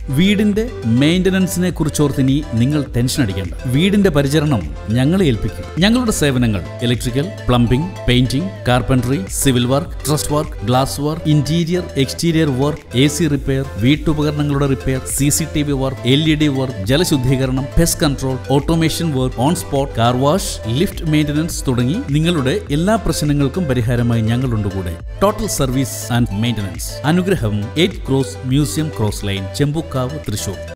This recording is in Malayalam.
വീടിന്റെ മെയിന്റനൻസിനെ കുറിച്ചോർത്ത് ഇനി നിങ്ങൾ ടെൻഷൻ അടിക്കേണ്ട വീടിന്റെ പരിചരണം ഞങ്ങളെ ഏൽപ്പിക്കും ഞങ്ങളുടെ സേവനങ്ങൾ electrical plumbing painting carpentry civil work trust work glass work interior exterior work A C repair വീട്ടുപകരണങ്ങളുടെ repair C C T V work L E D work ജലശുദ്ധീകരണം pest control automation work on spot car wash lift maintenance തുടങ്ങി നിങ്ങളുടെ എല്ലാ പ്രശ്നങ്ങൾക്കും പരിഹാരമായി ഞങ്ങളുണ്ട് കൂടെ total service and maintenance Anugraham eight cross museum cross line Chembukkavu Thrissur